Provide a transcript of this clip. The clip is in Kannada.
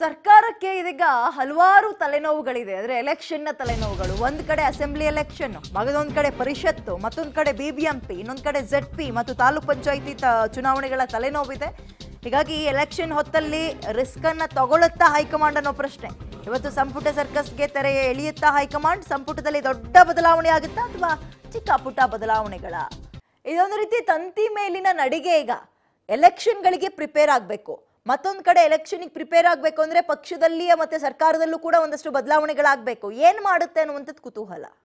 ಸರ್ಕಾರಕ್ಕೆ ಇದೀಗ ಹಲವಾರು ತಲೆನೋವುಗಳಿದೆ ಅಂದ್ರೆ ಎಲೆಕ್ಷನ್ನ ತಲೆನೋವುಗಳು ಒಂದ್ ಕಡೆ ಅಸೆಂಬ್ಲಿ ಎಲೆಕ್ಷನ್ ಮಗದೊಂದ್ ಕಡೆ ಪರಿಷತ್ತು ಮತ್ತೊಂದ್ ಕಡೆ ಬಿಬಿಎಂಪಿ ಇನ್ನೊಂದ್ ಕಡೆ ಜೆಡ್ ಪಿ ಮತ್ತು ತಾಲೂಕ್ ಪಂಚಾಯಿತಿ ಚುನಾವಣೆಗಳ ತಲೆನೋವಿದೆ ಹೀಗಾಗಿ ಈ ಎಲೆಕ್ಷನ್ ಹೊತ್ತಲ್ಲಿ ರಿಸ್ಕ್ ಅನ್ನ ತಗೊಳುತ್ತಾ ಹೈಕಮಾಂಡ್ ಅನ್ನೋ ಪ್ರಶ್ನೆ ಇವತ್ತು ಸಂಪುಟ ಸರ್ಕಸ್ಗೆ ತೆರೆ ಎಳೆಯುತ್ತಾ ಹೈಕಮಾಂಡ್ ಸಂಪುಟದಲ್ಲಿ ದೊಡ್ಡ ಬದಲಾವಣೆ ಆಗುತ್ತಾ ಅಥವಾ ಚಿಕ್ಕ ಪುಟ್ಟ ಬದಲಾವಣೆಗಳ ಇದೊಂದು ರೀತಿ ತಂತಿ ಮೇಲಿನ ನಡಿಗೆ ಈಗ ಎಲೆಕ್ಷನ್ಗಳಿಗೆ ಪ್ರಿಪೇರ್ ಆಗಬೇಕು ಮತ್ತೊಂದು ಕಡೆ ಎಲೆಕ್ಷನ್ಗೆ ಪ್ರಿಪೇರ್ ಆಗಬೇಕು ಅಂದ್ರೆ ಪಕ್ಷದಲ್ಲಿಯೇ ಮತ್ತೆ ಸರ್ಕಾರದಲ್ಲೂ ಕೂಡ ಒಂದಷ್ಟು ಬದಲಾವಣೆಗಳಾಗಬೇಕು ಏನ್ ಮಾಡುತ್ತೆ ಅನ್ನುವಂಥದ್ದು ಕುತೂಹಲ